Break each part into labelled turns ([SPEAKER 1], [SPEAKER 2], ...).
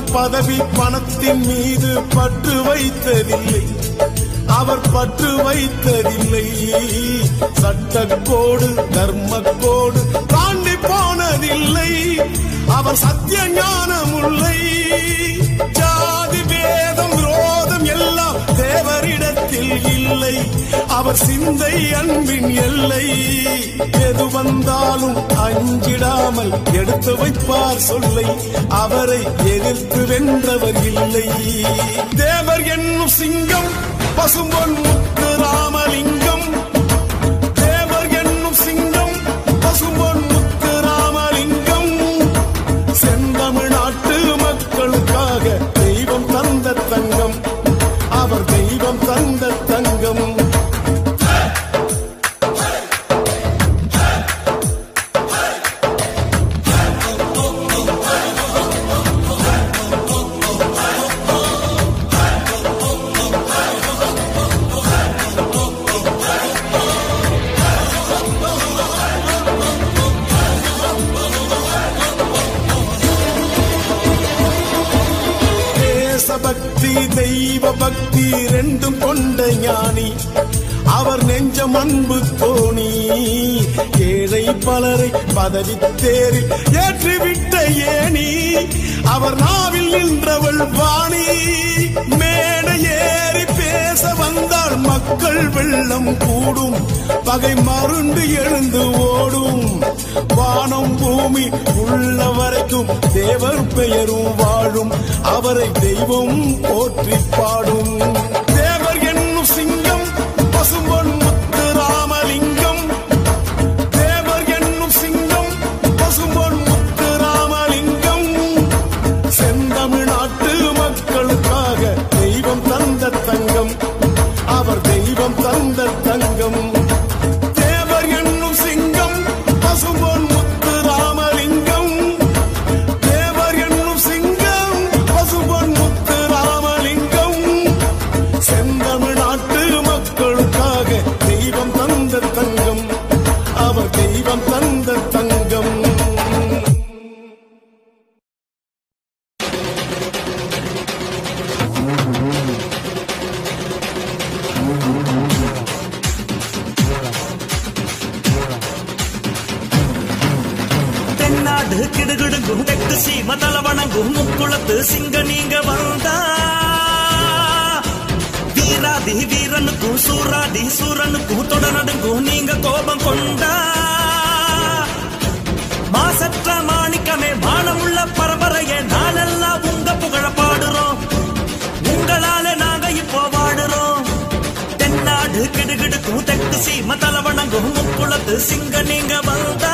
[SPEAKER 1] பதவி பணத்தின் மீது பற்று வைத்ததில்லை அவர் பற்று வைத்ததில்லை சட்டக்கோடு தர்மக்கோடு தாண்டி போனதில்லை அவர் சத்திய ஞானமுல்லை ஜாதி வேதம் விரோதம் எல்லாம் தேவரிடத்தில் இல்லை அவர் சிந்தை அன்பின் எல்லை எது வந்தாலும் அஞ்சிடாமல் எடுத்து வைப்பார் சொல்லை அவரை எதிர்த்து வென்றவர் இல்லை தேவர் என்னும் சிங்கம் பசும்பொன் முத்து ராமலிங்கம் தேவர் என்னும் சிங்கம் பசும்பொன் முத்து ராமலிங்கம் செந்தமிழ்நாட்டு மக்களுக்காக தெய்வம் தந்த தங்கம் அவர் தெய்வம் தந்த தங்கம் தேசபக்தி தெய்வ பக்தி ரெண்டும் கொண்ட ஞானி அவர் நெஞ்சம் அன்பு தோணி ஏழை பலரை பதவி தேரில் ஏற்றிவிட்ட ஏணி அவர் நாவில் நின்றவள் வாணி மேடை ஏறி பேச வந்தால் மக்கள் வெள்ளம் கூடும் பகை மருண்டு எழுந்து ஓடும் வானம் பூமி உள்ள வரைக்கும் தேவர் பெயரும் வாழும் அவரை தெய்வம் போற்றி பாடும் தேவர் என்னும் சிங்கம் பசும்பொன் முத்து ராமலிங்கம் தேவர் என்னும் சிங்கம் பசும்பொன் முத்து ராமலிங்கம் செந்தமிழ்நாட்டு மக்களுக்காக தெய்வம் தந்த தங்கம் அவர் தெய்வம் தந்த தங்கம் தேவர் என்னும் சிங்கம் பசும்பொன் முத்து ராமலிங்கம் தேவர் என்னும் சிங்கம் பசும்பொன் முத்து ராமலிங்கம் செந்தமிழ்நாட்டு மக்களுக்காக தெய்வம் தந்த தங்கம் அவர் தெய்வம் தந்த தங்கம்
[SPEAKER 2] தென்னாடு கிடுகிடுங்கும் தெற்கு சீம தலவணங்கும் முக்குளத்து சிங்க நீங்க வந்தா வீராதி வீரனுக்கும் சூராதி சூரனுக்கும் தொடரடுங்கும் நீங்க கோபம் கொண்டா மாசற்ற மாணிக்கமே மானமுள்ள பரம்பரையே நாளெல்லாம் உங்க புகழ பாடுறோம் உங்களால நாங்க இப்போ வாடுறோம் தென்னாடு கிடுகிடுக்கும் தெற்கு சீம தலவணங்கும் முக்குளத்து சிங்க நீங்க வந்தா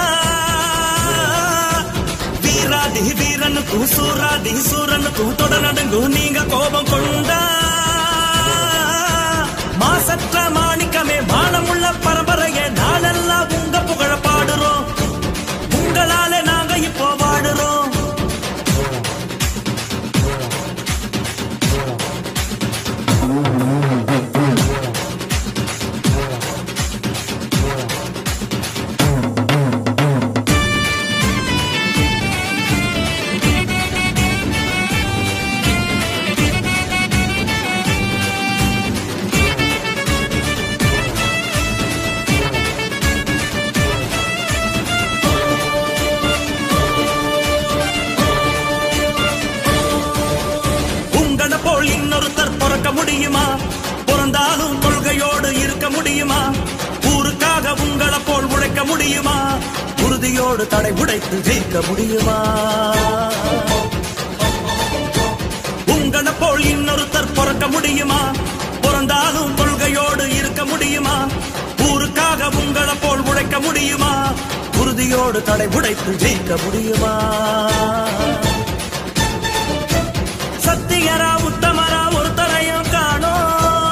[SPEAKER 2] வீராதி வீரனுக்கும் சூராதி சூரனுக்கும் தொடரடுங்கும் நீங்க கோபம் கொண்டா மாசற்ற மாணிக்கமே மானமுள்ள பரம்பரையே நாளெல்லாம் உங்க புகழ பாடுறோம் உங்களால நாங்க இப்போ வாடுறோம் உங்கள போல் இன்னொருத்தர் பிறக்க முடியுமா பிறந்தாலும் கொள்கையோடு இருக்க முடியுமா ஊருக்காக உங்கள போல் உழைக்க முடியுமா உறுதியோடு தடை உடைத்து ஜெயிக்க முடியுமா உங்கள போல் இன்னொருத்தர் பிறக்க முடியுமா பிறந்தாலும் கொள்கையோடு இருக்க முடியுமா ஊருக்காக உங்கள போல் உழைக்க முடியுமா உறுதியோடு தடை உடைத்து ஜெயிக்க முடியுமா சத்தியரா உத்தமரா ஒருத்தரையும் காணோம்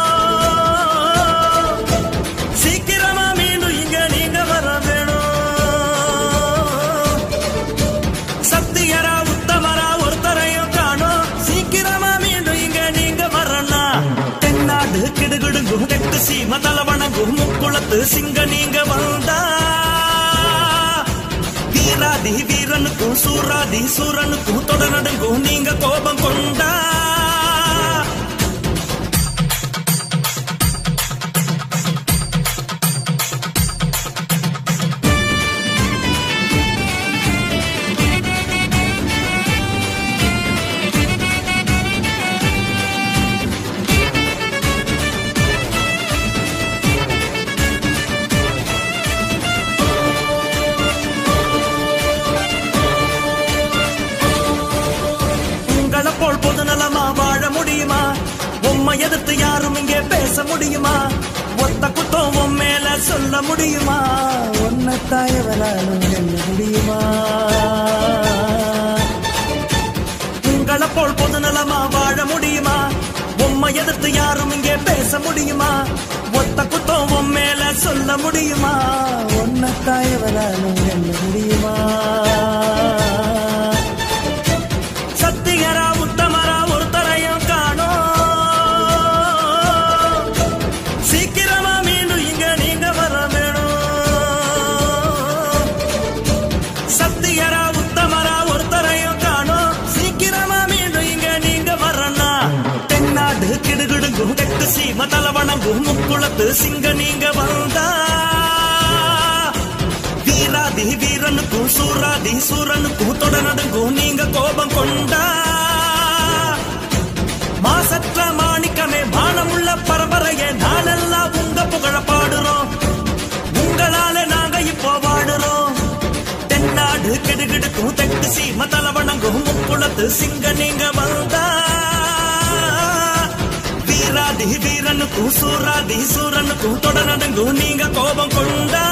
[SPEAKER 2] சீக்கிரமா மீண்டும் இங்க நீங்க வர வேணும் சத்தியரா உத்தமரா ஒருத்தரையும் காணோம் சீக்கிரமா மீண்டும் இங்க நீங்க வரணும் தென்னாடு கிடுகிடுங்கும் தெற்கு சீம தலவணங்கும் முக்குளத்து சிங்க நீங்க வந்தா வீராதி வீராதி வீரனுக்கும் சூராதி சூரனுக்கும் தொடநடுங்கும் நீங்க கோபம் கொண்டா உங்களை போல் பொதுநலமா வாழ முடியுமா உம்மை எதிர்த்து யாரும் இங்கே பேச முடியுமா ஒத்த குத்தம் உன் மேல சொல்ல முடியுமா ஒன்ன தாயவராலும் வெல்ல முடியுமா உங்களை போல் பொதுநலமா வாழ முடியுமா உம்மை எதிர்த்து யாரும் இங்கே பேச முடியுமா ஒத்த குத்தம் உன் மேல சொல்ல முடியுமா ஒன்ன தாயவராலும் வெல்ல முடியுமா சத்தியரா உத்தமரா ஒருத்தரையும் காணோம் சீக்கிரமா மீண்டும் இங்க நீங்க வர வேணும் சத்தியரா உத்தமரா ஒருத்தரையும் காணோம் சீக்கிரமா மீண்டும் இங்க நீங்க வரனா தென்னாடு கிடுகிடுங்கும் தெற்கு சீம தலவணங்கும் முக்குளத்து சிங்க நீங்க வந்தா வீராதி வீரனுக்கும் சூராதி சூரனுக்கும் தொடநடுங்கும் நீங்க கோபம் கொண்டா மாசற்ற மாணிக்கமே மானமுள்ள பரம்பரையே நாளெல்லாம் உங்க புகழ பாடுறோம் உங்களால நாங்க இப்போ வாடுறோம் தென்னாடு கெடுகிடுக்கும் தெற்கு சீம தலவணங்கும் முக்குளத்து சிங்க நீங்க வந்தா வீராதி வீரனுக்கும் சூராதி சூரனுக்கும் தொடநடுங்கும் நீங்க கோபம் கொண்டா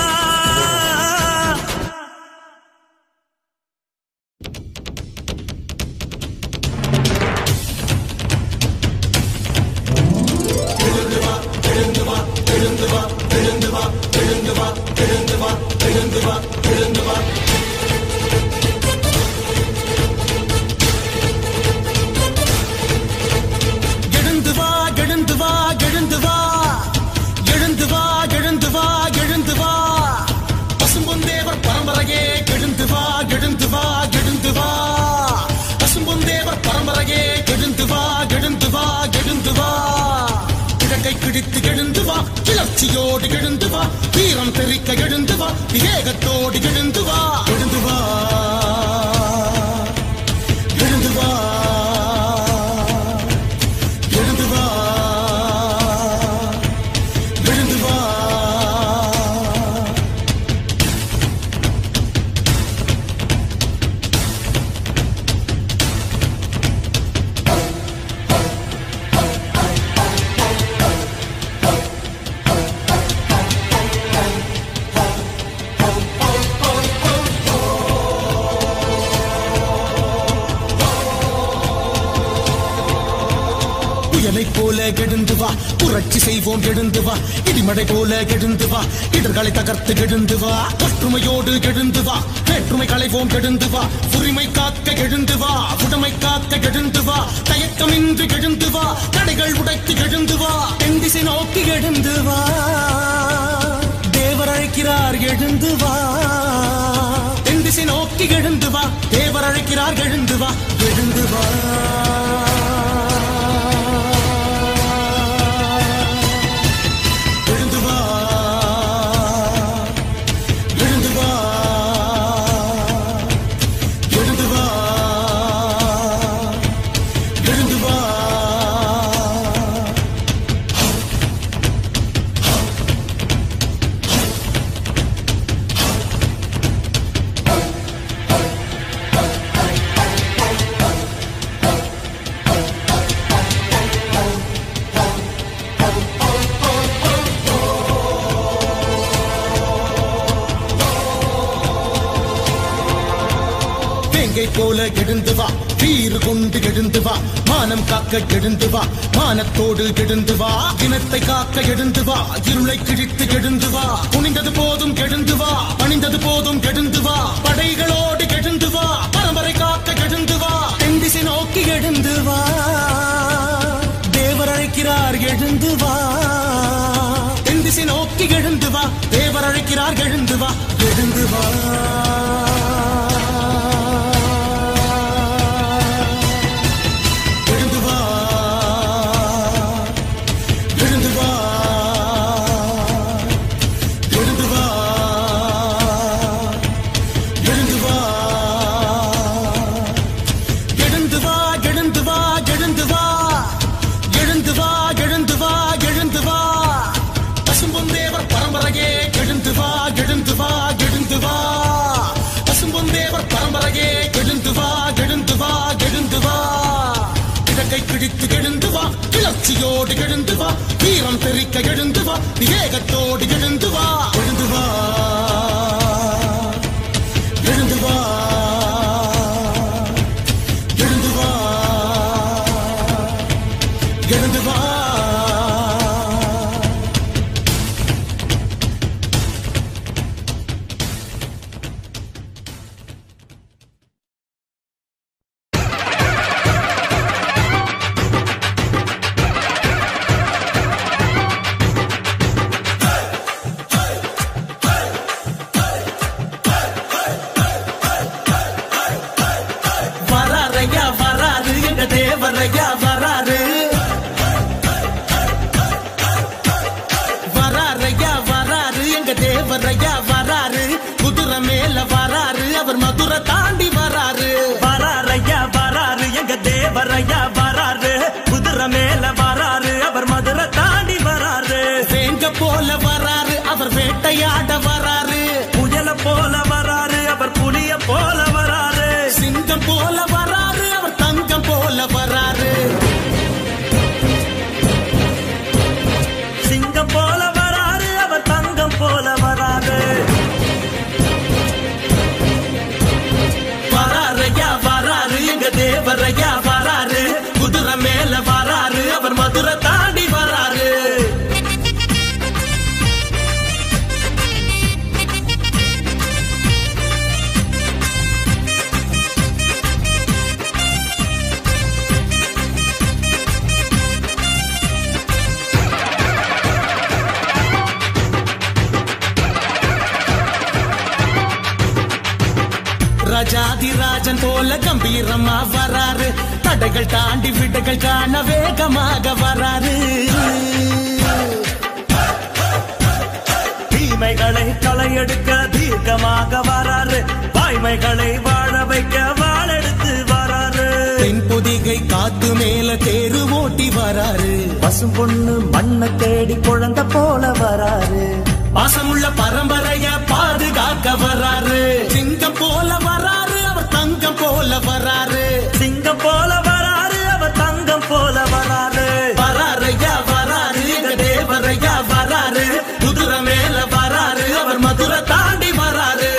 [SPEAKER 1] எழுந்து வா எழுந்து வா எழுந்து வா எழுந்து வா எழுந்து வா எழுந்து வா பசும்பொந்தேவர் பரம்பரையே எழுந்து வா எழுந்து வா எழுந்து வா பசும்பொந்தேவர் பரம்பரையே எழுந்து வா எழுந்து வா எழுந்து வா கிழக்கை கிழித்து எழுந்து வா கிளர்ச்சியோடு எழுந்து வா வீரம் தெறிக்க எழுந்து வா விவேகத்தோடு எழுந்து வா எழுந்து வா எழுந்து வா எழுந்து வா எழுந்து வா புயலை போல எழுந்து வா புரட்சி செய்வோம் எழுந்து வா இடிமடை போல எழுந்து வா இடர்களை தகர்த்து எழுந்து வா ஒற்றுமையோடு எழுந்து வா வேற்றுமை களைவோம் எழுந்து வா உரிமை காக்க எழுந்து வா உடமை காக்க எழுந்து வா தயக்கமின்றி எழுந்து வா தடைகள் உடைத்து எழுந்து வா தென் திசை நோக்கி எழுந்து வா தேவர் அழைக்கிறார் எழுந்து வா தென் திசை நோக்கி எழுந்து வா தேவர் அழைக்கிறார் எழுந்து வா எழுந்து வா எழுந்து வா எழுந்து வா எழுந்து வா எழுந்து வா வேங்கை போல எழுந்து வா வீறு கொண்டு எழுந்து வா மானம் காக்க எழுந்து வா மானத்தோடு எழுந்து வா இனத்தை காக்க எழுந்து வா இருளை கிழித்து எழுந்து வா குனிந்தது போதும் எழுந்து வா பணிந்தது போதும் எழுந்து வா படைகளோடு எழுந்து வா பரம்பரை காக்க எழுந்து வா தென் திசை நோக்கி எழுந்து வா தேவர் அழைக்கிறார் எழுந்து வா தென் திசை நோக்கி எழுந்து வா தேவர் அழைக்கிறார் எழுந்து வா எழுந்து வா எழுச்சியோடு எழுந்து வா வீரம் தெரிக்க எழுந்து வா விவேகத்தோடு எழுந்து வா எழுந்து வா எழுந்து வா எழுந்து வா எழுந்து வா
[SPEAKER 2] வராரையா வராரு எங்க தேவரையா வராரு
[SPEAKER 1] வராரையா வராரு எங்க தேவரையா வராரு குதிரை மேல வராரு அவர் மதுரை தாண்டி வராரு
[SPEAKER 2] வராரையா வராரு எங்க தேவரையா வராரு குதிரை மேல வராரு அவர் மதுரை தாண்டி வராரு
[SPEAKER 1] வேங்க போல வராரு அவர் வேட்டையாட வராரு
[SPEAKER 2] புயல போல வராரு அவர் புலிய போல வராரு
[SPEAKER 1] சிங்கம் போல வராரு அவர் தங்கம் போல வராரு
[SPEAKER 2] சிங்கம் போல வராரு அவர் தங்கம் போல வராரு
[SPEAKER 1] வராரையா வராரு எங்க தேவரையா வராரு குதிரை மேல வராரு அவர் மதுரை தாண்டி வராரு ராஜாதிராஜன் போல கம்பீரமா வராரு தடைகள் தாண்டி விடைகள் காண வேகமாக வராரு
[SPEAKER 2] தீமைகளை களையெடுக்க தீர்க்கமாக வராரு வாய்மைகளை வாழ வைக்க வாழெடுத்து வராரு
[SPEAKER 1] தென் பொதிகை காத்து மேல தேரு ஓட்டி வராரு
[SPEAKER 2] பசும் பொண்ணு மண்ணை தேடி குழந்தை போல வராரு
[SPEAKER 1] பாசமுள்ள பரம்பரைய பாதுகாக்க வராரு சிங்கம் போல வராரு அவர் தங்கம் போல வராரு
[SPEAKER 2] சிங்கம் போல வராரு அவர் தங்கம் போல வராரு
[SPEAKER 1] வராரையா வராரு எங்க தேவரையா வராரு குதிரை மேல வராரு அவர் மதுரை தாண்டி வராரு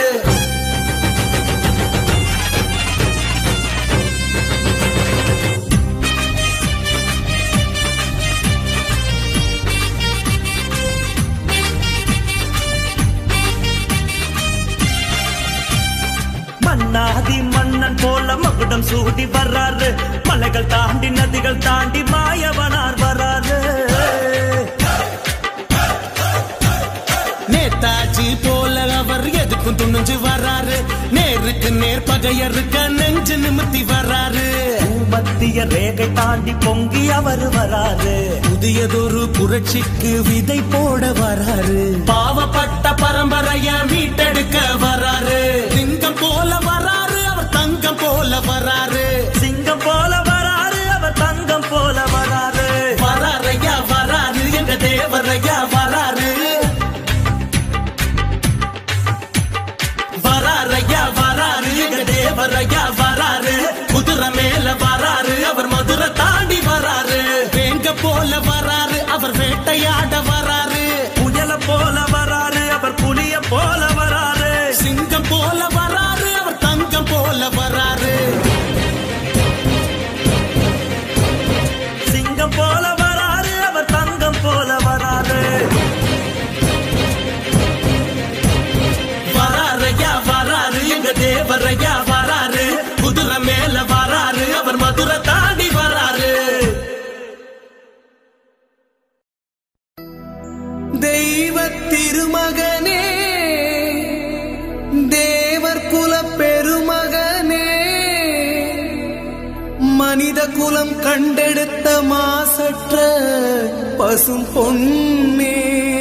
[SPEAKER 2] மன்னாதி மன்னன் போல மகுடம் சூடி வர்றாரு மலைகள் தாண்டி நதிகள் தாண்டி மாயவனார் வராரு
[SPEAKER 1] நேதாஜி போல அவர் எதுக்கும் துணிஞ்சு வராரு நேருக்கு நேர் பகையருக்க நெஞ்சு நிமித்தி வராரு
[SPEAKER 2] மத்திய ரேகை தாண்டி பொங்கி அவர் வராரு
[SPEAKER 1] புதியதொரு புரட்சிக்கு விதை போட வராரு பாவப்பட்ட பரம்பரைய மீட்டெடுக்க வராரு சிங்கம் போல வராரு அவர் தங்கம் போல வராரு
[SPEAKER 2] சிங்கம் போல வராரு அவர் தங்கம் போல வராரு
[SPEAKER 1] வராரையா வராரு எங்க தேவரையா வராரு வராரையா வராரு எங்க தேவரையா வராரு குதிரை மேல வராரு அவர் மதுரை தாண்டி வராரு வேங்க போல வராரு அவர் வேட்டையாட வராரு
[SPEAKER 2] புயல போல வராரு அவர் புலிய போல வராரு
[SPEAKER 1] சிங்கம் போல வராரு அவர் தங்கம் போல வராரு
[SPEAKER 2] சிங்கம் போல வராரு அவர் தங்கம் போல வராரு
[SPEAKER 1] வராரையா வராரு எங்க தேவரையா வராரு குதிரை மேல வராரு அவர் மதுரை தாண்டி வராரு தெய்வ திருமகனே தேவர் குல பெருமகனே மனித குலம் கண்டெடுத்த மாசற்ற பசும் பொன்னே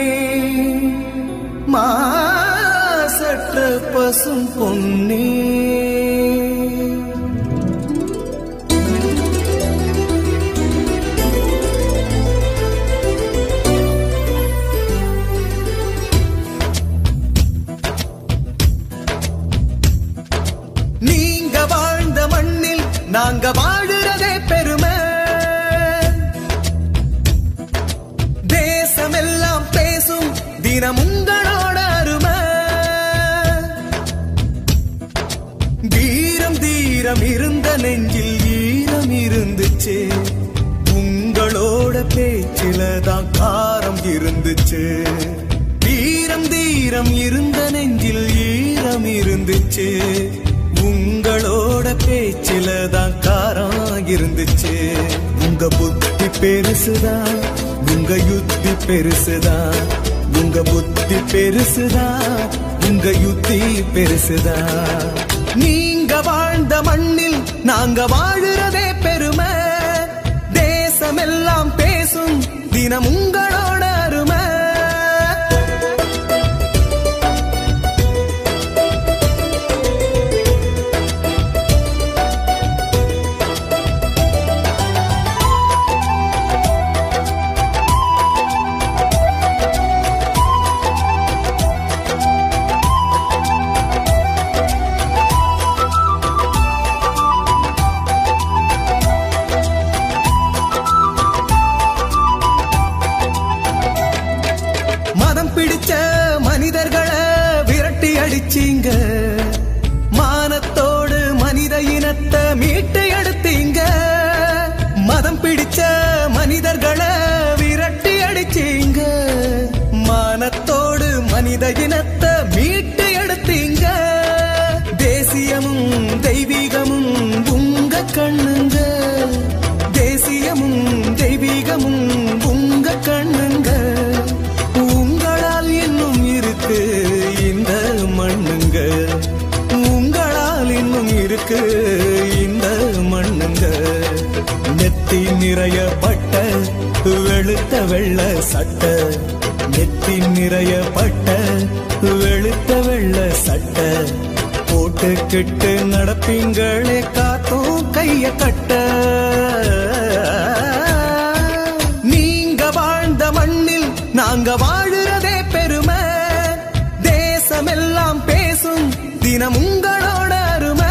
[SPEAKER 1] மாசற்ற பசும் பொன்னே நீங்க வாழ்ந்த மண்ணில் நாங்க வாழுறதே பெருமை
[SPEAKER 3] பேச்சில தான் காரம் இருந்துச்சு தீரம் தீரம் இருந்த நெஞ்சில் ஈரம் இருந்துச்சு உங்களோட பேச்சில தான் காரம் இருந்துச்சு உங்க புத்தி பெருசுதான் உங்க யுத்தி பெருசுதான் உங்க புத்தி பெருசுதான் உங்க யுத்தி பெருசுதான் நீங்க வாழ்ந்த மண்ணில் நாங்க வாழுறதே பெருமை தேசமெல்லாம் பேசும் தினம் உங்களோட அருமை மதம் பிடிச்ச மனிதர்களை விரட்டி அடிச்சீங்க மானத்தோடு மனித இனத்தை மீட்டு எடுத்தீங்க மதம் பிடிச்ச மனிதர்களை விரட்டி அடிச்சீங்க மானத்தோடு மனித இனத்தை மீட்டு எடுத்தீங்க தேசியமும் தெய்வீகமும் உங்க கண்ணுங்க தேசியமும் தெய்வீகமும் உங்க கண்ணுங்க உங்களால் இன்னும் இருக்கு இந்த மண்ணுங்க உங்களால் இன்னும் இருக்கு இந்த மண்ணுங்க நெத்தி நிறைய பட்ட வெளுத்த வெள்ள சட்ட நெத்தி நிறைய பட்ட வெளுத்த வெள்ள சட்ட போட்டுக்கிட்டு நடப்பீங்களே காத்தும் கைய கட்ட நீங்க வாழ்ந்த மண்ணில் நாங்க வாழுறதே பெருமை தேசமெல்லாம் பேசும் தினம் உங்களோட அருமை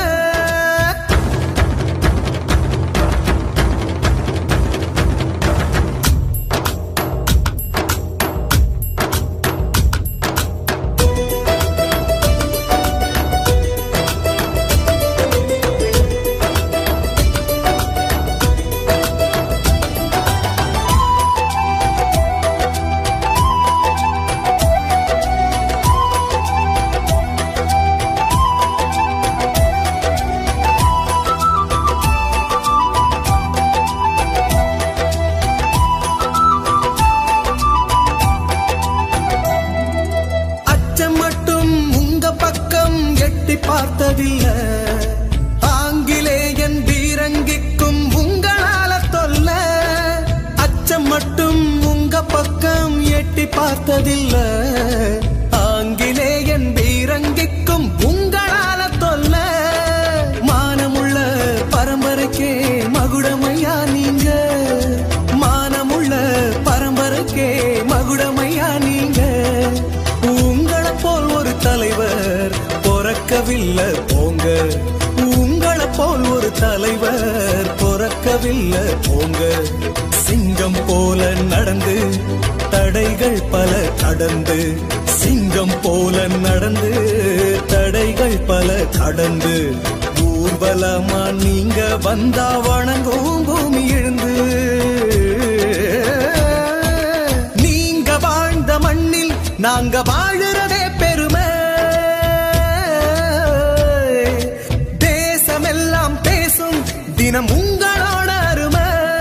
[SPEAKER 3] அச்சம் மட்டும் உங்க பக்கம் எட்டி பார்த்ததில்ல ஆங்கிலேயன் பீரங்கிக்கும் உங்களால தொல்ல அச்சம் மட்டும் உங்க பக்கம் எட்டி பார்த்ததில்ல ஆங்கிலேயன் பீரங்கிக்கும் உங்களால தொல்ல மானமுள்ள பரம்பரைக்கே மகுடமையா நீங்க மானமுள்ள பரம்பரைக்கே மகுடமையா நீங்க உங்களை போல் ஒரு தலைவர் பிறக்கவில்லை போங்க உங்களை போல் ஒரு தலைவர் பிறக்கவில்லை போங்க சிங்கம் போல நடந்து தடைகள் பல கடந்து சிங்கம் போல நடந்து தடைகள் பல கடந்து ஊர்வலமா நீங்க வந்தா வணங்கும் பூமி எழுந்து நீங்க வாழ்ந்த மண்ணில் நாங்க வாழுறதே பெருமை தேசமெல்லாம் பேசும் தினம் உங்களோட அருமை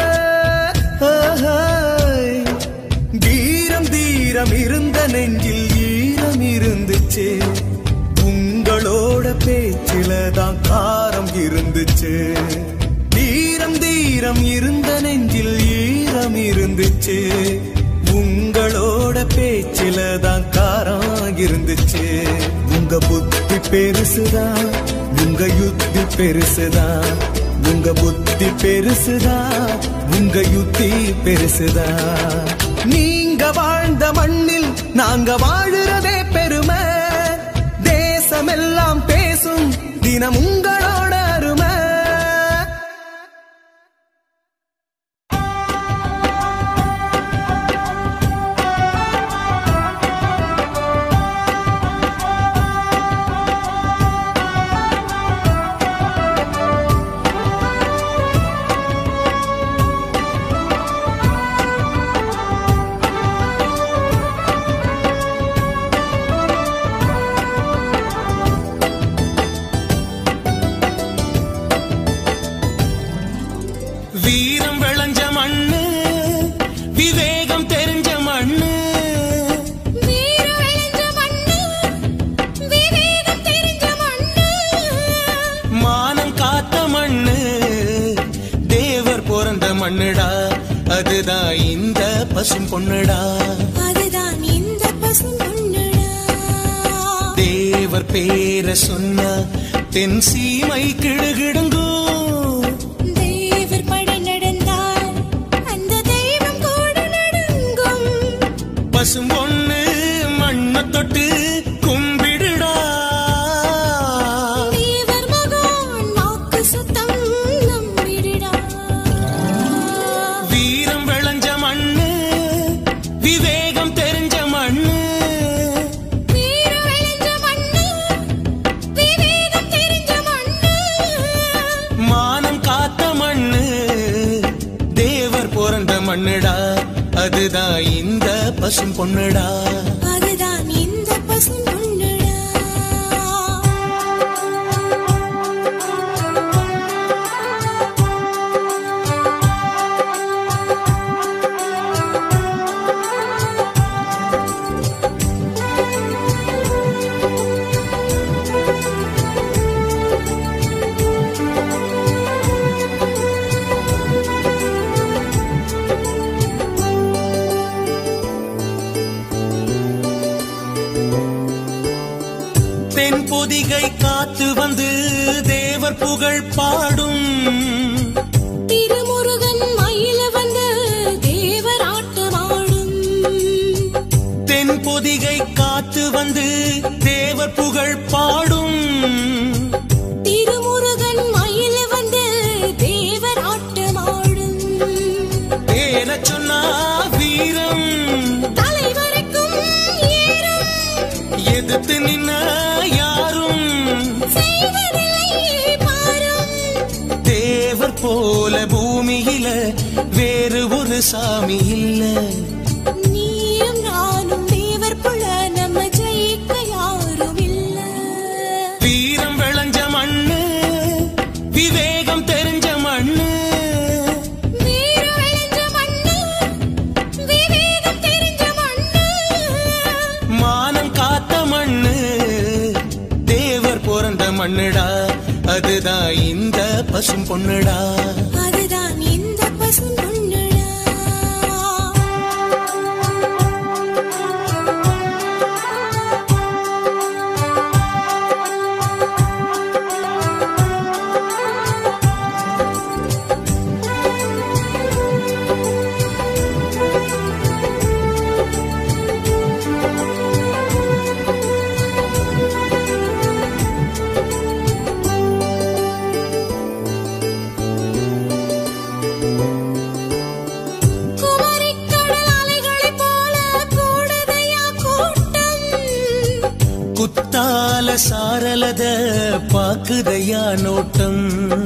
[SPEAKER 3] ஆஹாய். தீரம் தீரம் இருந்த நெஞ்சில் ஈரம் இருந்துச்சு உங்களோட பேச்சில தான் காரம் இருந்துச்சு தீரம் தீரம் இருந்த நெஞ்சில் ஈரம் இருந்துச்சு உங்களோட பேச்சில தான் காரம் இருந்துச்சு உங்க புத்தி பெருசுதான் உங்க யுத்தி பெருசுதான் உங்க புத்தி பெருசுதான் உங்க யுத்தி பெருசுதான் நீங்க வாழ்ந்த மண்ணில் நாங்க வாழுறதே பெருமை தேசமெல்லாம் பேசும் தினம் உங்களோட அருமை
[SPEAKER 1] மண்ணுடா அதுதான் இந்த பசும் பொண்ணுடா
[SPEAKER 4] அதுதான் இந்த பசும் பொண்ணுடா
[SPEAKER 1] தேவர் பேர சொன்ன தென் சீமை கிடுகிடுங்கோ
[SPEAKER 4] தேவர் படை நடந்தால் அந்த தெய்வம் கூட நடுங்கும்
[SPEAKER 1] பசும் பொண்ணு மண்ண தொட்டு கும்பிடுடா
[SPEAKER 4] தேவர் மகான் வாக்கு சுத்தம் நம்பிடுடா
[SPEAKER 1] வீரம் விளைஞ்ச மண்ணு விவேகம் தெரிஞ்ச மண்ணு
[SPEAKER 4] வீர விளைஞ்ச மண்ணு விவேகம் தெரிஞ்ச மண்ணு
[SPEAKER 1] மானம் காத்த மண்ணு தேவர் பிறந்த மண்ணுடா அதுதான் இந்த பசும் பொண்ணுடா
[SPEAKER 4] அதுதான் இந்த பசும் பொண்ணுடா
[SPEAKER 1] தென் பொதிகை காத்து வந்து தேவர் புகழ் பாடும்
[SPEAKER 4] திருமுருகன் மயில வந்து தேவர் ஆட்டமாடும்
[SPEAKER 1] தென் பொதிகை காத்து வந்து தேவர் புகழ் பாடும்
[SPEAKER 4] திருமுருகன் மயில வந்து தேவர் ஆட்டமாடும்
[SPEAKER 1] பேரச் சொன்னா வீரம்
[SPEAKER 4] தலைவரைக்கும் ஏறும்
[SPEAKER 1] எதிர்த்து நின்ன யாரும்
[SPEAKER 4] செய்வதில்லை பாரும்
[SPEAKER 1] தேவர் போல பூமியில வேறு ஒரு சாமி இல்ல
[SPEAKER 4] நீயும் நானும் தேவர் புல நம்ம ஜெயிக்க யாரும் இல்ல
[SPEAKER 1] வீரம் விளைஞ்ச மண்ணு விவேகம் தெரிஞ்ச மண்ணு
[SPEAKER 4] வீர விளைஞ்ச மண்ணு விவேகம் தெரிஞ்ச மண்ணு
[SPEAKER 1] மானம் காத்த மண்ணு தேவர் பிறந்த மண்ணுடா அதுதான் இந்த பசும் பொண்ணுடா
[SPEAKER 4] அதுதான் இந்த பசும் பொண்ணுடா குமரிக்கடல் அலைகளைப் போல கூடுதையா கூட்டம்
[SPEAKER 1] குத்தால சாரலத பாக்குதையா நோட்டம்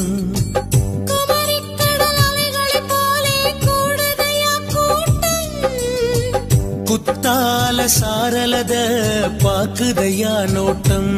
[SPEAKER 4] குமரிக்கடல் அலைகளைப் போலே கூடுதையா கூட்டம்
[SPEAKER 1] குத்தால சாரலத பாக்குதையா நோட்டம்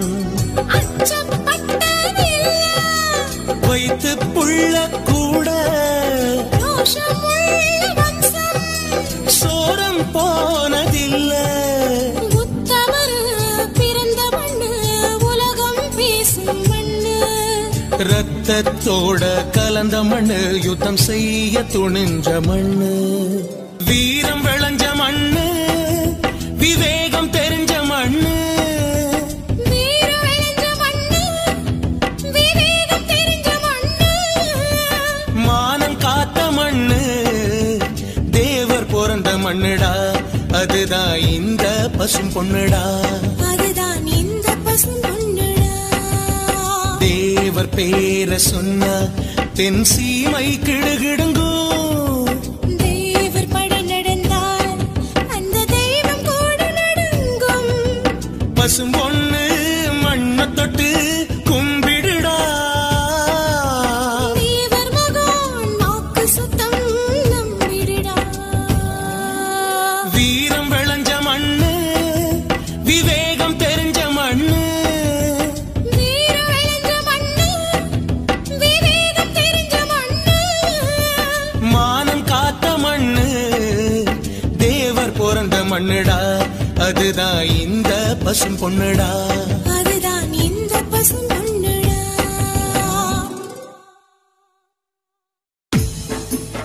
[SPEAKER 4] அச்சப்பட்டதில்லை
[SPEAKER 1] வைத்து புள்ள கூட
[SPEAKER 4] ரோஷமுள்ள வம்சம்
[SPEAKER 1] சோரம் போனதில்லை
[SPEAKER 4] உத்தமரு பிறந்த மண்ணு உலகம் பேசும் மண்ணு
[SPEAKER 1] ரத்தத்தோட கலந்த மண்ணு யுத்தம் செய்ய துணிஞ்ச மண்ணு வீரம் விளைஞ்ச மண்ணு விவேகம் தெரிஞ்ச மண்ணு
[SPEAKER 4] வீர விளைஞ்ச மண்ணு விவேகம் தெரிஞ்ச மண்ணு
[SPEAKER 1] மானம் காத்த மண்ணு தேவர் பிறந்த மண்ணுடா அதுதான் இந்த பசும் பொண்ணுடா
[SPEAKER 4] அதுதான் இந்த பசும் பொண்ணுடா
[SPEAKER 1] தேவர் பேர சொன்ன தென் சீமை கிடுகிடுங்கோ
[SPEAKER 4] தேவர் படை நடந்தால் அந்த தெய்வம் கூட நடுங்கும்
[SPEAKER 1] பசும் பொண்ணு மண்ண தொட்டு கும்பிடுடா
[SPEAKER 4] தேவர் மகான் வாக்கு சுத்தம் நம்பிடுடா
[SPEAKER 1] வீரம் விளைஞ்ச மண்ணு விவேகம் தெரிஞ்ச மண்ணு
[SPEAKER 4] வீர விளைஞ்ச மண்ணு விவேகம் தெரிஞ்ச மண்ணு
[SPEAKER 1] மானம் காத்த மண்ணு தேவர் பிறந்த மண்ணுடா அதுதான் இந்த பசும் பொண்ணுடா
[SPEAKER 4] அதுதான் இந்த பசும் பொண்ணுடா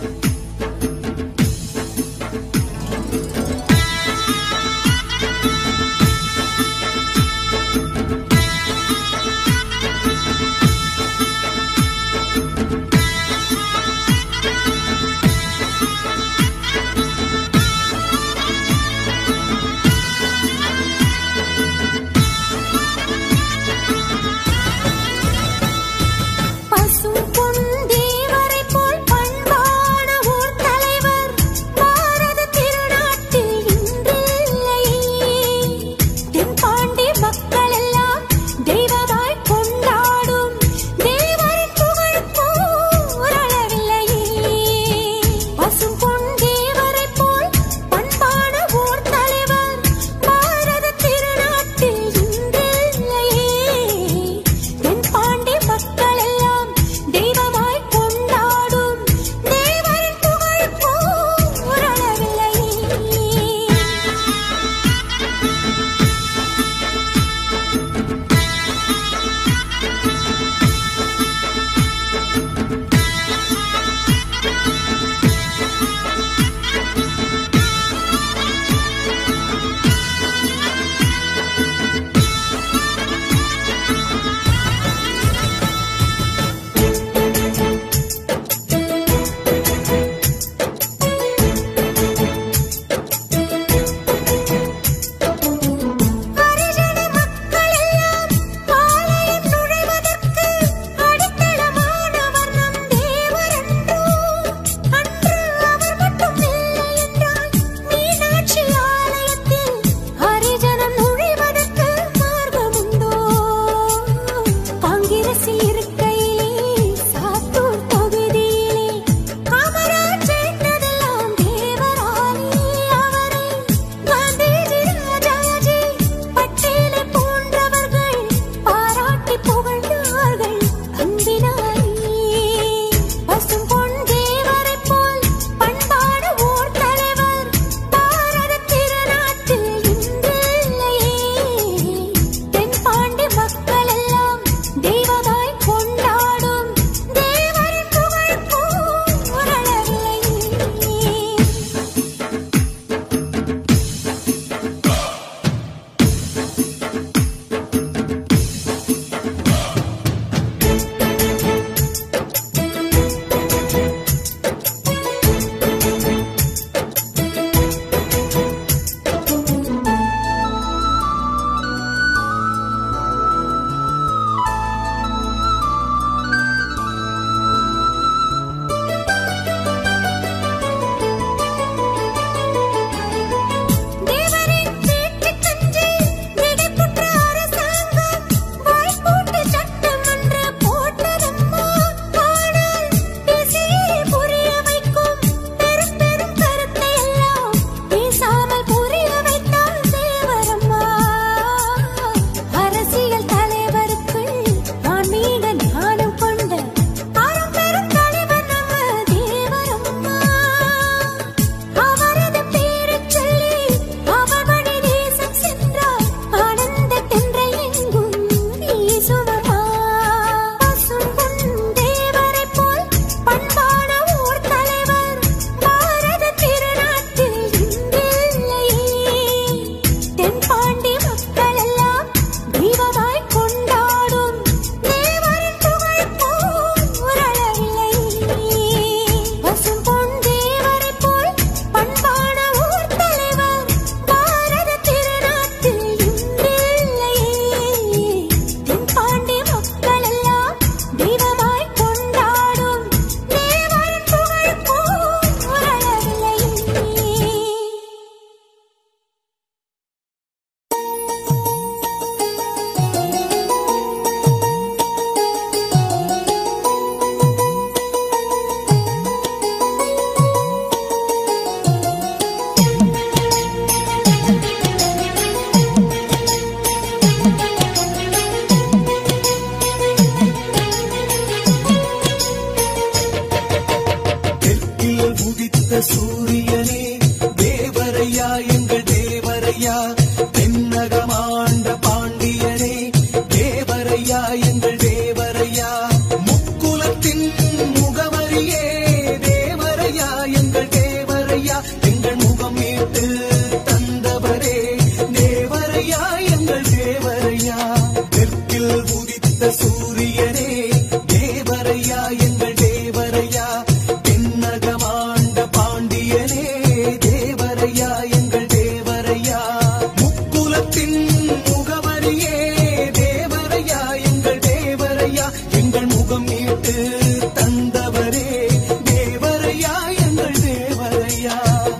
[SPEAKER 3] தேவரையா எங்கள் தேவரையா முக்குலத்தின் முகவரியே தேவரையா எங்கள் தேவரையா எங்கள் முகம் மீட்டு தந்தவரே தேவரையா எங்கள் தேவரையா தெற்கில் உதித்த சூரியனே தேவரையா எங்கள் தேவரையா தென்னகமாண்ட பாண்டியனே தேவரையா எங்கள் தேவரையா முக்குலத்தின் முகவரியே தேவரையா எங்கள் தேவரையா எங்கள் முகம் மீட்டு தந்தவரே தேவரையா எங்கள் தேவரையா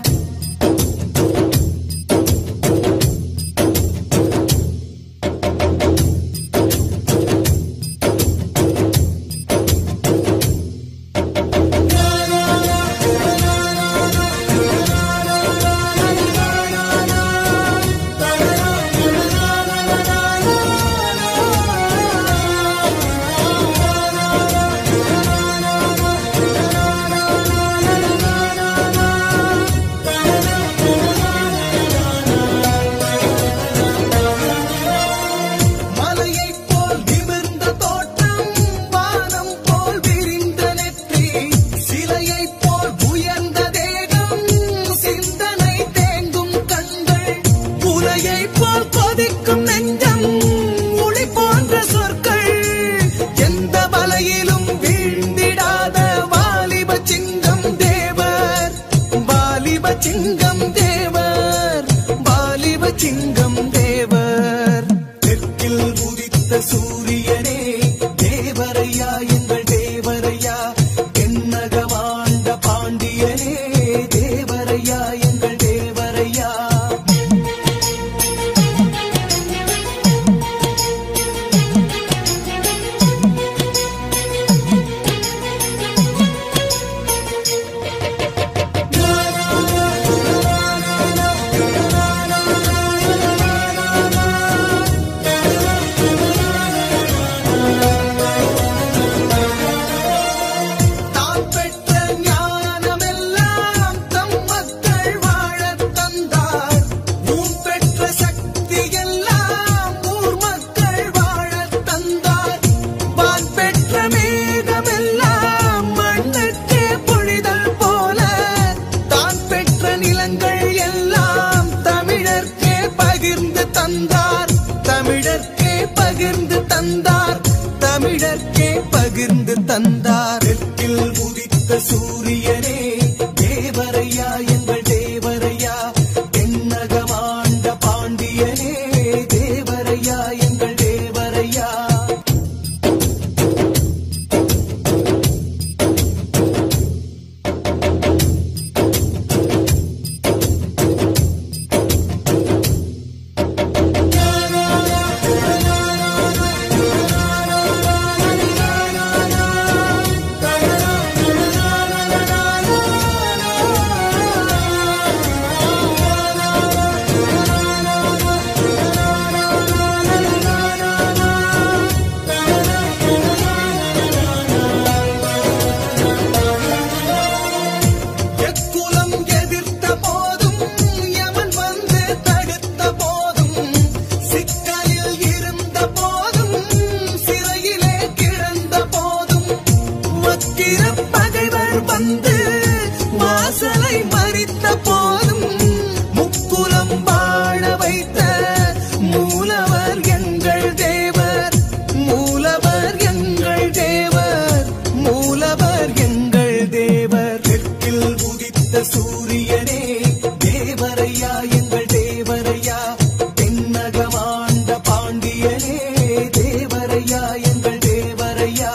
[SPEAKER 3] மலையைப் போல் நிமிர்ந்த தோற்றம் வானம் போல் விரிந்த நெற்றி சிலையைப் போல் உயர்ந்த தேகம் சிந்தனை தேங்கும் கண்கள் உலையைப் போல் கொதிக்கும் நெஞ்சம் ஒளி போன்ற சொற்கள் எந்த வலையிலும் வீழ்ந்திடாத வாலிப சிங்கம் தேவர் வாலிப சிங்கம் தேவர் வாலிப சிங்கம் தேவர் தெற்கில் உதித்த சூரியனே தேவரையா எங்கள் தேவரையா தென்னகமாண்ட பாண்டியனே தேவரையா எங்கள் தேவரையா தான் பெற்ற ஞானமெல்லாம் தம் மக்கள் வாழத் தந்தார் ஊன் பெற்ற சக்தி எல்லாம் ஊர் மக்கள் வாழத் தந்தார் வான் பெற்ற மேகமெல்லாம் மண்ணுக்கே பொழிதல் போல தான் பெற்ற நிலங்கள் எல்லாம் தமிழர்க்கே பகிர்ந்து தந்தார் தமிழர்க்கே பகிர்ந்து தந்தார் தமிழர்க்கே பகிர்ந்து தந்தார் தெற்கில் உதித்த சூரியனே தேவரையா எங்கள் தேவரையா தென்னகமாண்ட பாண்டியனே தேவரையா எங்கள் தேவரையா எக்குலம் எதிர்த்த போதும் யமன் வந்து தடுத்த போதும் சிக்கலில் இருந்த போதும் சிறையிலே கிடந்த போதும் வக்கிர பகைவர் வந்து வாசலை மறித்த போதும் முக்குலம் வாழ வைத்த மூலவர் எங்கள் தேவர் மூலவர் எங்கள் தேவர் மூலவர் எங்கள் தேவர் தெற்கில் உதித்த சூரியனே தேவரையா எங்கள் தேவரையா தென்னகமாண்ட பாண்டியனே தேவரையா எங்கள் தேவரையா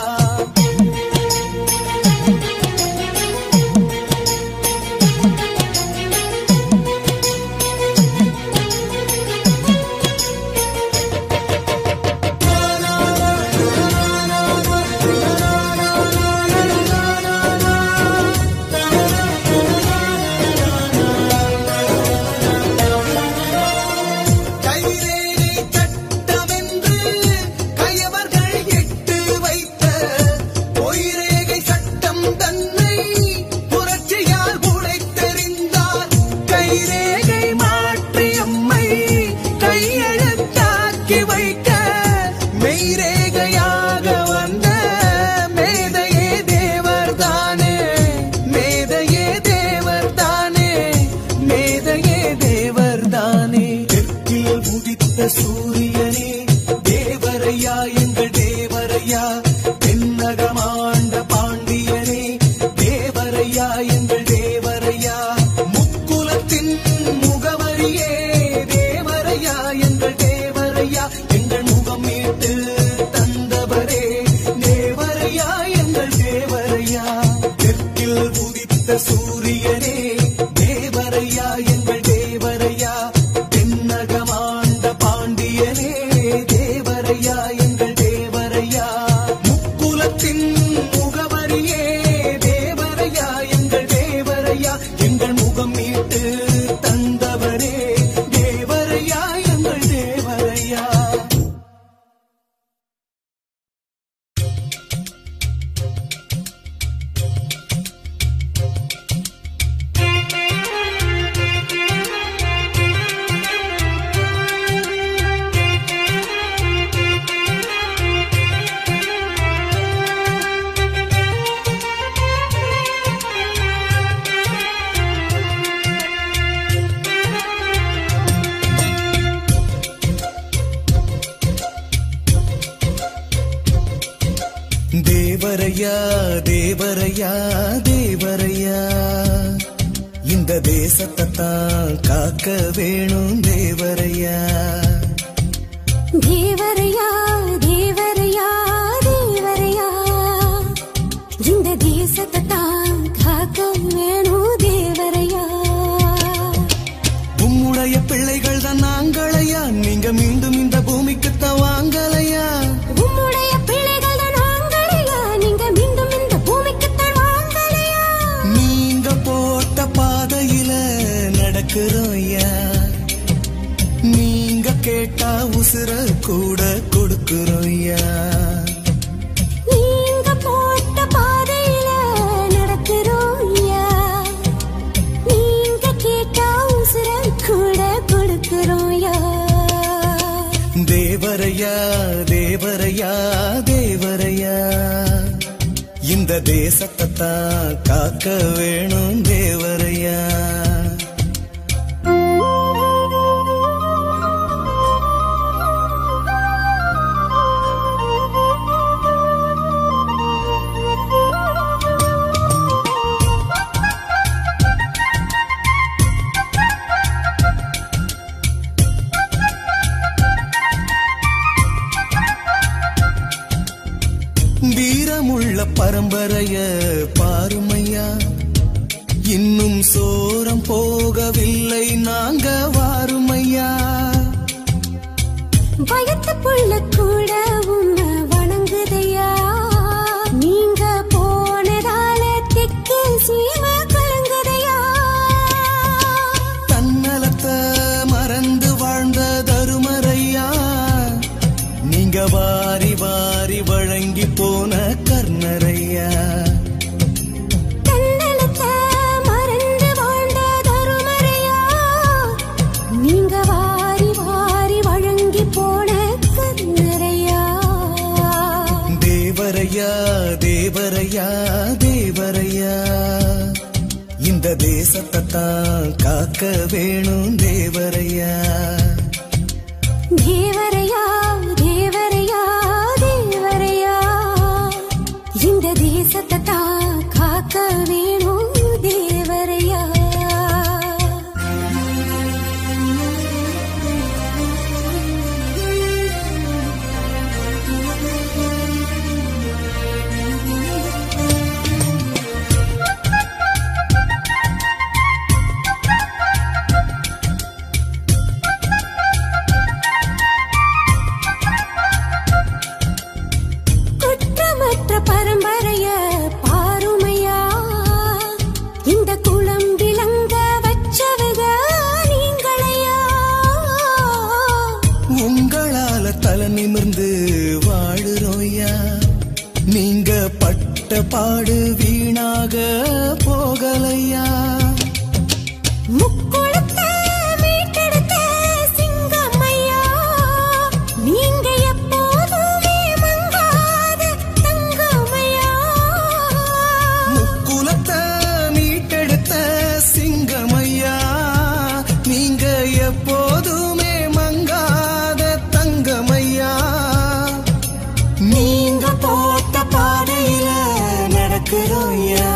[SPEAKER 3] கைரேகை சட்டமென்று கயவர்கள் இட்டு வைத்த பொய்ரேகை சட்டம் தன்னை புரட்சியால் உடைத்தெறிந்தார் கைரேகை மாற்றி அம்மை கையெழுத்தாக்கி வைக்க மெய்ரேகை தேவரையா எங்கள் தேவரையா தென்னகமாண்ட பாண்டியனே தேவரையா எங்கள் தேவரையா முக்குலத்தின் முகவரியே தேவரையா எங்கள் தேவரையா எங்கள் முகம் மீட்டு தந்தவரே தேவரையா எங்கள் தேவரையா தெற்கில் உதித்த சூரியனே தேவரையா எங்கள் தேவரையா தென்னகமாண்ட பாண்டியனே தேவரையா எங்கள் தேவரையா முக்குலத்தின் முகவரியே தேவரையா எங்கள் தேவரையா எங்கள் முகம் மீட்டு தந்தவரே தேவரையா எங்கள் தேவரையா தேவரையா தேவரையா தேவரையா இந்த தேசத்தை தான் காக்க வேணும் தேவரையா
[SPEAKER 4] தேவரையா தேவரையா தேவரையா இந்த தேசத்தை தான் காக்க வேணும் தேவரையா
[SPEAKER 3] உம்முடைய பிள்ளைகள் தான் நாங்களையா நீங்க மீண்டும் இந்த பூமிக்கு தான் வாங்கலையா
[SPEAKER 4] உம்முடைய பிள்ளைகள் தான் நாங்களையா நீங்க மீண்டும் இந்த பூமிக்கு தான் வாங்கலையா
[SPEAKER 3] நீங்க போட்ட பாதையில நடக்கிறோம்யா நீங்க கேட்டா உசுர கூட கொடுக்கிறோம்யா
[SPEAKER 4] நீங்க போட்ட பாதையில நடக்கிறோம்யா நீங்க கேட்டா உசுர கூட கொடுக்கிறோம்யா
[SPEAKER 3] தேவரையா தேவரையா தேவரையா இந்த தேசத்தை தான் காக்க வேணும் தேவரையா வீரமுள்ள பரம்பரைய பாருமையா இன்னும் சோரம் போகவில்லை நாங்க வாருமையா
[SPEAKER 4] வயத்து புள்ள கூட உன்னை வணங்குதையா நீங்க போனதால திக்கு சீம கலங்குதையா
[SPEAKER 3] தன்னலத்தை மறந்து வாழ்ந்த தருமரையா நீங்க வாரி வாரி வழங்கி போன கர்ணரையா
[SPEAKER 4] தன்னலத்தை மறந்து வாழ்ந்த தருமரையா நீங்க வாரி வாரி வழங்கி போன கண்ணரையா
[SPEAKER 3] தேவரையா தேவரையா தேவரையா இந்த தேசத்தை தான் காக்க வேணும் தேவரையா
[SPEAKER 4] தேவரையா தேவரையா தேவரையா இந்த தேசத்தை தான் காக்க வேணும் தேவரையா குற்றமற்ற பரம்பரைய பாருமையா இந்த குளம் விளங்க வச்சவக நீங்களையா
[SPEAKER 3] உங்களால தலை நிமிர்ந்து வாழுறோயா நீங்க பட்ட பாடு வீணாக போகலையா
[SPEAKER 4] முக்குளத்தை மீட்டெடுத்த சிங்கம்மையா நீங்க எப்போதுமே மங்காத தங்கம்மையா
[SPEAKER 3] முக்குலத்தை மீட்டெடுத்த சிங்கமையா நீங்க எப்போதுமே மங்காத தங்கமையா நடக்கிறோம்யா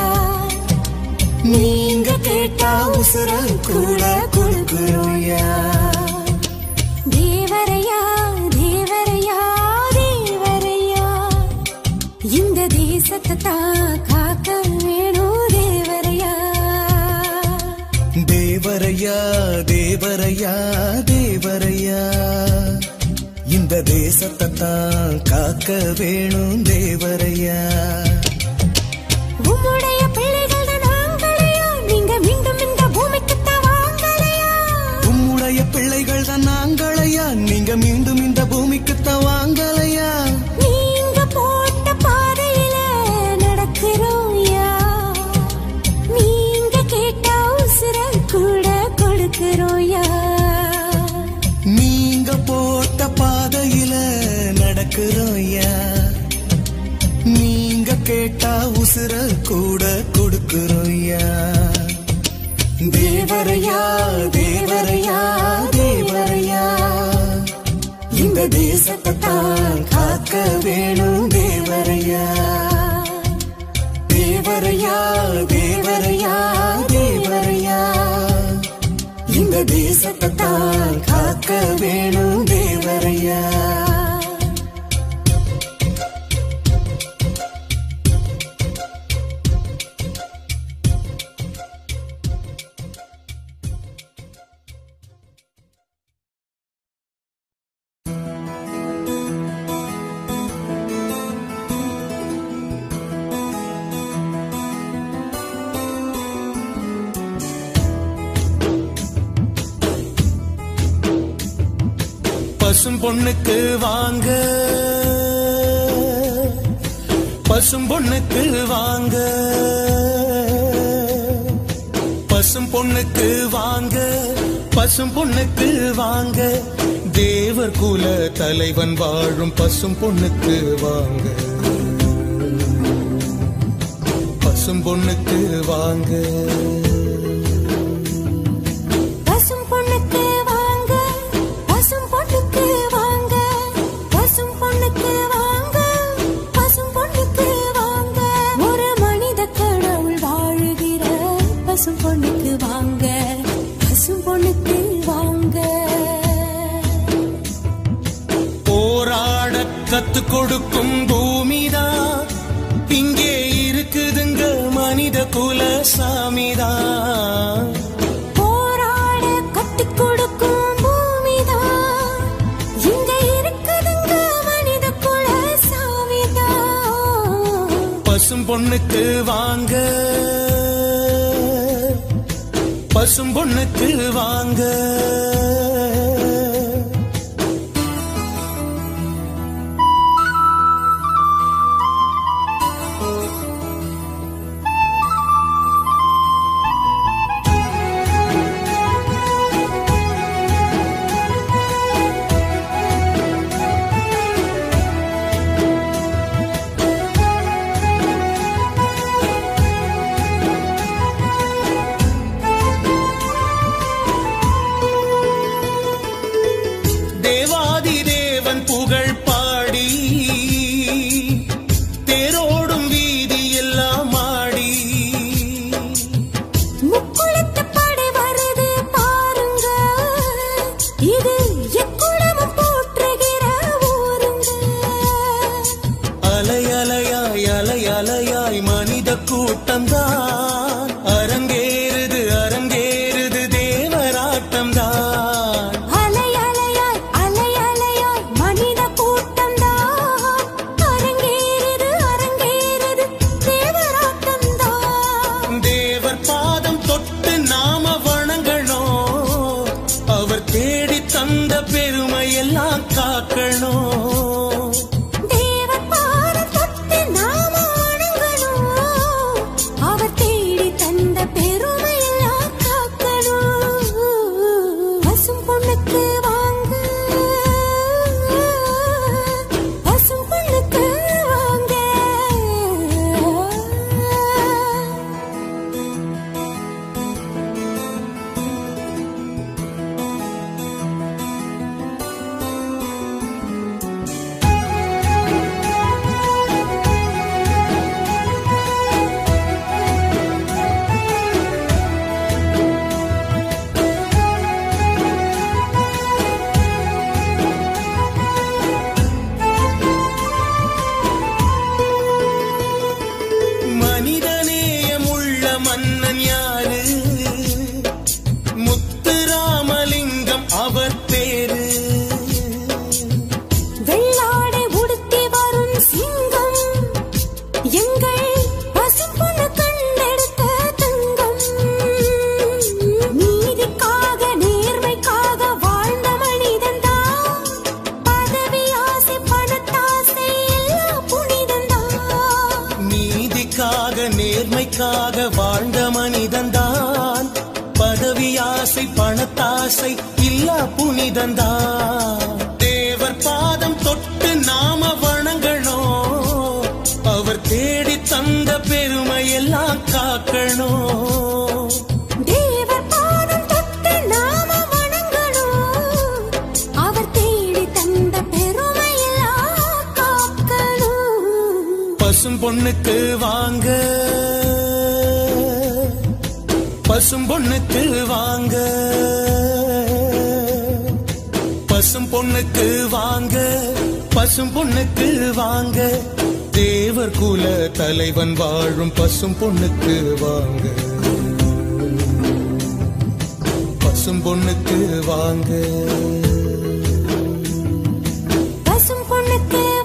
[SPEAKER 3] நீங்க கேட்டா உசுர கூட கொடுக்கிறோம்யா
[SPEAKER 4] தேவரையா தேவரையா தேவரையா இந்த தேசத்தை தான் காக்க வேணும் தேவரையா
[SPEAKER 3] தேவரையா தேவரையா தேவரையா இந்த தேசத்தை தான் காக்க வேணும் தேவரையா
[SPEAKER 4] உம்முடைய பிள்ளைகள் தான் நாங்களையா நீங்க மீண்டும் இந்த பூமிக்கு தான் வாங்கலையா
[SPEAKER 3] உம்முடைய பிள்ளைகள் தான் நாங்களையா நீங்க மீண்டும் இந்த பூமிக்கு தான் வாங்கலையா
[SPEAKER 4] நீங்க போட்ட பாதையில நடக்கிறோம்யா நீங்க கேட்ட உசுர கூட கொடுக்கிறோம்யா
[SPEAKER 3] நீங்க போட்ட பாதையில நடக்கிறோம்யா நீங்க கேட்டா உசுர கூட கொடுக்கிறோம்யா தேவரையா தேவரையா தேவரையா இந்த தேசத்தை தான் காக்க வேணும் தேவரையா தேவரையா தேவரையா தேவரையா இந்த தேசத்தை தான் காக்க வேணும் தேவரையா
[SPEAKER 1] பசும் பொண்ணுக்கு வாங்க பசும் பொண்ணுக்கு வாங்க பசும் பொண்ணுக்கு வாங்க பசும் பொண்ணுக்கு வாங்க தேவர் குல தலைவன் வாழும் பசும் பொண்ணுக்கு வாங்க பசும் பொண்ணுக்கு வாங்க
[SPEAKER 4] பசும் பொண்ணுக்கு வாங்க பசும் பொண்ணுக்கு வாங்க பசும் பொண்ணுக்கு வாங்க பசும் பொண்ணுக்கு வாங்க ஒரு மனித கடவுள் வாழுகிற பசும் பொண்ணுக்கு வாங்க பசும் பொண்ணுக்கு வாங்க
[SPEAKER 1] போராட கத்து கொடுக்கும் பூமிதான் இங்கே இருக்குதுங்க மனித குல சாமிதான்
[SPEAKER 4] போராட கட்டிக் கொடுக்கும் பூமிதான் இங்க இருக்குதுங்க மனித குல சாமிதான்
[SPEAKER 1] பசும் பொண்ணுக்கு வாங்க பசும் பொண்ணுக்கு வாங்க தேவாதி தேவன் புகழ் பாடி தேரோடும் வீதி எல்லாம் ஆடி
[SPEAKER 4] முக்குளத்து படை வருது பாருங்க இது எக்குளமும் போற்றுகிற ஊருங்க
[SPEAKER 1] அலை அலையாய் அலை அலையாய் மனித கூட்டம்தான் அரங்கேறுது அரங்கேறுது தேவராட்டம்தான்
[SPEAKER 4] அலை அலையாய் அலை அலையாய் மனித கூட்டம்தான் அரங்கேறுது அரங்கேறுது தேவராட்டம்தான்
[SPEAKER 1] தேவர் பாதம் தொட்டு நாம வணங்கணும் அவர் தேடி தந்த பெருமை எல்லாம் காக்கணும்
[SPEAKER 4] தேவர் பாதம் தொட்டு நாம வணங்கணும் அவர் தேடி
[SPEAKER 3] நேர்மைக்காக வாழ்ந்த மனிதன்தான் பதவி ஆசை பணத்தாசை இல்லா புனிதன்தான் தேவர் பாதம் தொட்டு நாம வணங்கணும் அவர் தேடி தந்த பெருமை எல்லாம் காக்கணும்
[SPEAKER 4] தேவர் பாதம் தொட்டு நாம வணங்கணும் அவர் தேடி தந்த பெருமையெல்லாம் காக்கணும்
[SPEAKER 3] பசும் பொண்ணுக்கு வாங்க பசும் பொண்ணுக்கு வாங்க பசும் பொண்ணுக்கு வாங்க பசும் பொண்ணுக்கு வாங்க தேவர் குல தலைவன் வாழும் பசும் பொண்ணுக்கு வாங்க பசும் பொண்ணுக்கு வாங்க
[SPEAKER 4] பசும் பொண்ணுக்கு